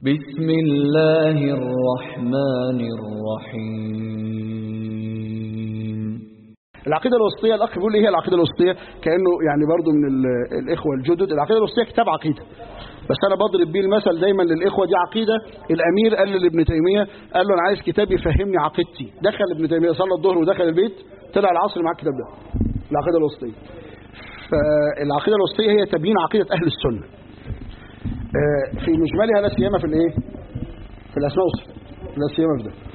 بسم الله الرحمن الرحيم العقيدة الوسطية الأخ بيقول لي هي العقيدة الوسطية كأنه يعني برضو من ال- الإخوة الجدد العقيدة الوسطية كتاب عقيدة بس أنا بضرب بيه المثل دايما للإخوة دي عقيدة الأمير قال لابن تيمية قال له أنا عايز كتاب يفهمني عقيدتي دخل ابن تيمية صلى الظهر ودخل البيت طلع العصر مع الكتاب ده العقيدة الوسطية فالعقيدة الوسطية هي تبيين عقيدة أهل السنة آه، في مجملها لا سيما في الإيه؟ في الأسماء والصفات لا سيما في ده